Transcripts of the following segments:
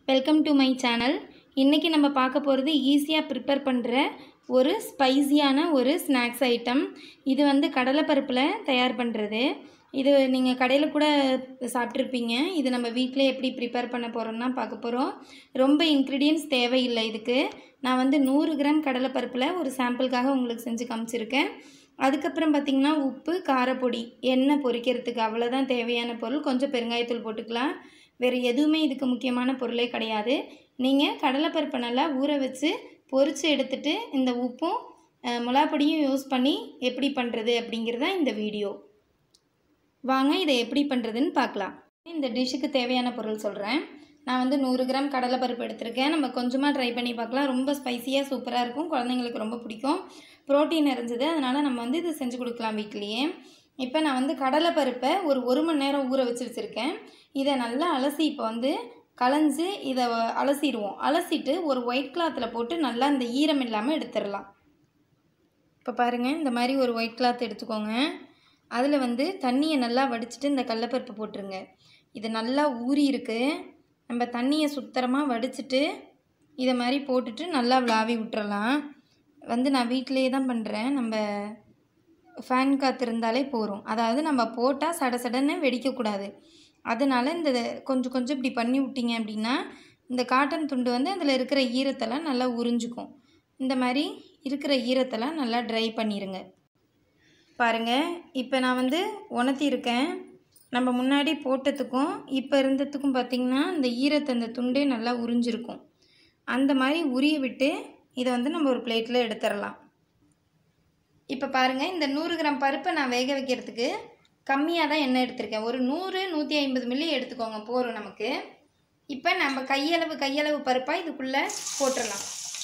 welcome to my channel இன்றைக்கி நம்ம பார்க்க போகிறது ஈஸியாக ப்ரிப்பேர் பண்ணுற ஒரு ஸ்பைசியான ஒரு ஸ்நாக்ஸ் ஐட்டம் இது வந்து கடலைப்பருப்பில் தயார் பண்ணுறது இது நீங்கள் கடையில் கூட சாப்பிட்ருப்பீங்க இது நம்ம வீட்டிலே எப்படி ப்ரிப்பேர் பண்ண போகிறோம்னா பார்க்க போகிறோம் ரொம்ப இன்க்ரீடியன்ஸ் தேவையில்லை இதுக்கு நான் வந்து நூறு கிராம் கடலைப்பருப்பில் ஒரு சாம்பிளுக்காக உங்களுக்கு செஞ்சு காமிச்சிருக்கேன் அதுக்கப்புறம் பார்த்திங்கன்னா உப்பு காரப்பொடி எண்ணெய் பொரிக்கிறதுக்கு அவ்வளோதான் தேவையான பொருள் கொஞ்சம் பெருங்காயத்தூள் போட்டுக்கலாம் வேறு எதுவுமே இதுக்கு முக்கியமான பொருளே கிடையாது நீங்கள் கடலைப்பருப்பை நல்லா ஊற வச்சு பொரித்து எடுத்துட்டு இந்த உப்பும் அஹ், மிளகாப்பொடியும் யூஸ் பண்ணி எப்படி பண்ணுறது அப்படிங்கிறது தான் இந்த வீடியோ வாங்க இதை எப்படி பண்ணுறதுன்னு பார்க்கலாம் இந்த டிஷ்ஷுக்கு தேவையான பொருள் சொல்கிறேன் நான் வந்து நூறு கிராம் கடலைப்பருப்பு எடுத்திருக்கேன் நம்ம கொஞ்சமாக ட்ரை பண்ணி பார்க்கலாம் ரொம்ப ஸ்பைசியாக சூப்பராக இருக்கும் குழந்தைங்களுக்கு ரொம்ப பிடிக்கும் ப்ரோட்டீன் நிறைஞ்சது அதனால் நம்ம வந்து இது செஞ்சு கொடுக்கலாம் வீட்லேயே இப்போ நான் வந்து கடலைப்பருப்பை ஒரு ஒரு மணி நேரம் ஊற வச்சு வச்சுருக்கேன் இதை நல்லா அலசி இப்போ வந்து களைஞ்சு இதை வ- அலசிடுவோம் அலசிட்டு ஒரு ஒயிட் கிளாத்தில் போட்டு நல்லா இந்த ஈரம் இல்லாமல் எடுத்துடலாம் இப்போ பாருங்கள் இந்த மாதிரி ஒரு ஒயிட் கிளாத் எடுத்துக்கோங்க அதில் வந்து தண்ணியை நல்லா வடிச்சிட்டு இந்த கடலப்பருப்பு போட்டுருங்க இது நல்லா ஊறி இருக்கு நம்ம தண்ணியை சுத்தரமாக வடிச்சிட்டு இதை மாதிரி போட்டுட்டு நல்லா விளாவி விட்டுறலாம் வந்து நான் வீட்டிலேயே தான் பண்ணுறேன் நம்ம ஃபேன் காற்று இருந்தாலே போதும் அதாவது நம்ம போட்டால் சட சடன்னு வெடிக்கக்கூடாது அதனால் இந்த கொஞ்சம் கொஞ்சம் இப்படி பண்ணி விட்டீங்க அப்படின்னா இந்த காட்டன் துண்டு வந்து அதில் இருக்கிற ஈரத்தெல்லாம் நல்லா உறிஞ்சிக்கும் இந்த மாதிரி இருக்கிற ஈரத்தெல்லாம் நல்லா ட்ரை பண்ணிடுங்க பாருங்கள் இப்போ நான் வந்து உணர்த்தியிருக்கேன் நம்ம முன்னாடி போட்டதுக்கும் இப்போ இருந்ததுக்கும் பார்த்திங்கன்னா இந்த ஈரத்தை அந்த துண்டே நல்லா உறிஞ்சிருக்கும் அந்த மாதிரி உரிய விட்டு இதை வந்து நம்ம ஒரு பிளேட்டில் எடுத்துடலாம் இப்போ பாருங்கள் இந்த நூறு கிராம் பருப்பை நான் வேக வைக்கிறதுக்கு கம்மியாக தான் எண்ணெய் எடுத்திருக்கேன் ஒரு நூறு நூற்றி ஐம்பது மில்லி எடுத்துக்கோங்க போதும் நமக்கு இப்போ நம்ம கையளவு கையளவு பருப்பாக இதுக்குள்ளே போட்டுடலாம்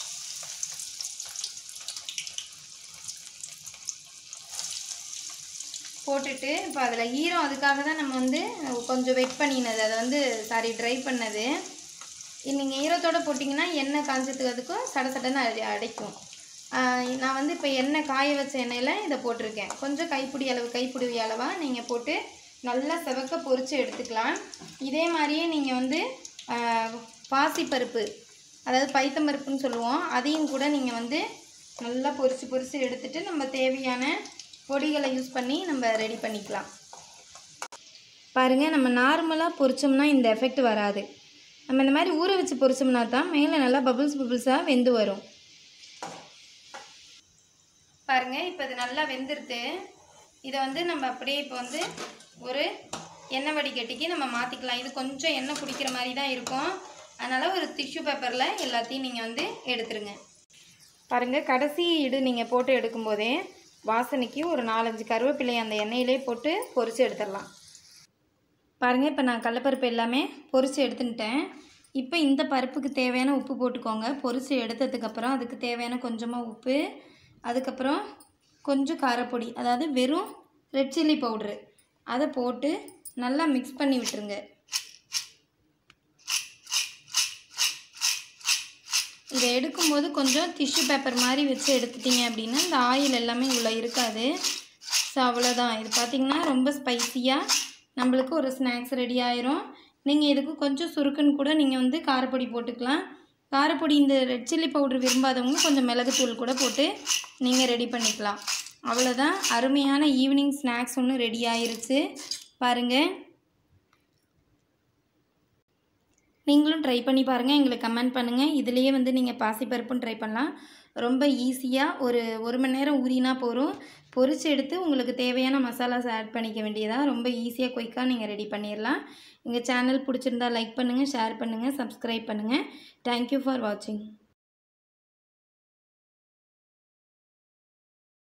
போட்டுட்டு இப்போ அதில் ஈரம் அதுக்காக தான் நம்ம வந்து கொஞ்சம் வெட் பண்ணினது அதை வந்து சாரி ட்ரை பண்ணது நீங்கள் ஈரத்தோட போட்டிங்கன்னா எண்ணெய் காஞ்சதுக்கு அதுக்கும் சட சடன்னு அடை அடைக்கும் ஆஹ் நான் வந்து இப்போ எண்ணெய் காய வச்ச எண்ணெயில் இதை போட்டிருக்கேன் கொஞ்சம் கைப்பிடி அளவு கைப்பிடி அளவாக நீங்கள் போட்டு நல்லா செவக்க பொரித்து எடுத்துக்கலாம் இதே மாதிரியே நீங்கள் வந்து ஆஹ் பாசிப்பருப்பு அதாவது பைத்தம்பருப்புன்னு சொல்லுவோம் அதையும் கூட நீங்கள் வந்து நல்லா பொரித்து பொரித்து எடுத்துட்டு நம்ம தேவையான பொடிகளை யூஸ் பண்ணி நம்ம ரெடி பண்ணிக்கலாம் பாருங்கள் நம்ம நார்மலாக பொரிச்சோம்னா இந்த எஃபெக்ட் வராது நம்ம இந்த மாதிரி ஊற வச்சு பொரிச்சோம்னா தான் மேலே நல்லா பபிள்ஸ் பபிள்ஸாக வெந்து வரும் பாருங்க இப்போ இது நல்லா வெந்துருது இதை வந்து நம்ம அப்படியே இப்போ வந்து ஒரு எண்ணெய் வடிகட்டிக்கு நம்ம மாற்றிக்கலாம் இது கொஞ்சம் எண்ணெய் குடிக்கிற மாதிரி தான் இருக்கும் அதனால் ஒரு டிஷ்யூ பேப்பரில் எல்லாத்தையும் நீங்கள் வந்து எடுத்துருங்க பாருங்கள் கடைசி இடு நீங்கள் போட்டு எடுக்கும்போதே வாசனைக்கு ஒரு நாலஞ்சு கருவேப்பிலை அந்த எண்ணெயிலே போட்டு பொரித்து எடுத்துடலாம் பாருங்கள் இப்போ நான் கடலப்பருப்பு எல்லாமே பொரித்து எடுத்துட்டேன் இப்போ இந்த பருப்புக்கு தேவையான உப்பு போட்டுக்கோங்க பொரித்து எடுத்ததுக்கப்புறம் அதுக்கு தேவையான கொஞ்சமாக உப்பு அதுக்கப்புறம் கொஞ்சம் காரப்பொடி அதாவது வெறும் ரெட் சில்லி பவுட்ரு அதை போட்டு நல்லா மிக்ஸ் பண்ணி விட்டுருங்க இதை எடுக்கும்போது கொஞ்சம் டிஷ்யூ பேப்பர் மாதிரி வச்சு எடுத்துட்டீங்க அப்படின்னா இந்த ஆயில் எல்லாமே உள்ளே இருக்காது ஸோ அவ்வளோதான் இது பார்த்திங்கன்னா ரொம்ப ஸ்பைசியாக நம்மளுக்கு ஒரு ஸ்நாக்ஸ் ரெடி ஆயிரும் நீங்கள் இதுக்கு கொஞ்சம் சுருக்குன்னு கூட நீங்கள் வந்து காரப்பொடி போட்டுக்கலாம் காரப்பொடி இந்த ரெட் சில்லி பவுடர் விரும்பாதவங்க கொஞ்சம் மிளகுத்தூள் கூட போட்டு நீங்கள் ரெடி பண்ணிக்கலாம் அவ்வளோதான் அருமையான ஈவினிங் ஸ்நாக்ஸ் ஒன்று ரெடி ஆயிருச்சு பாருங்கள் நீங்களும் ட்ரை பண்ணி பாருங்கள் எங்களுக்கு கமெண்ட் பண்ணுங்கள் இதுலேயே வந்து நீங்கள் பாசிப்பருப்பும் ட்ரை பண்ணலாம் ரொம்ப ஈஸியாக ஒரு ஒரு மணி நேரம் ஊறினா போதும் பொரிச்சு எடுத்து உங்களுக்கு தேவையான மசாலாஸ் ஆட் பண்ணிக்க வேண்டியதாக ரொம்ப ஈஸியாக குயிக்காக நீங்கள் ரெடி பண்ணிடலாம் எங்கள் சேனல் பிடிச்சிருந்தா லைக் பண்ணுங்கள் ஷேர் பண்ணுங்கள் சப்ஸ்கிரைப் பண்ணுங்கள் தேங்க்யூ ஃபார் வாட்சிங்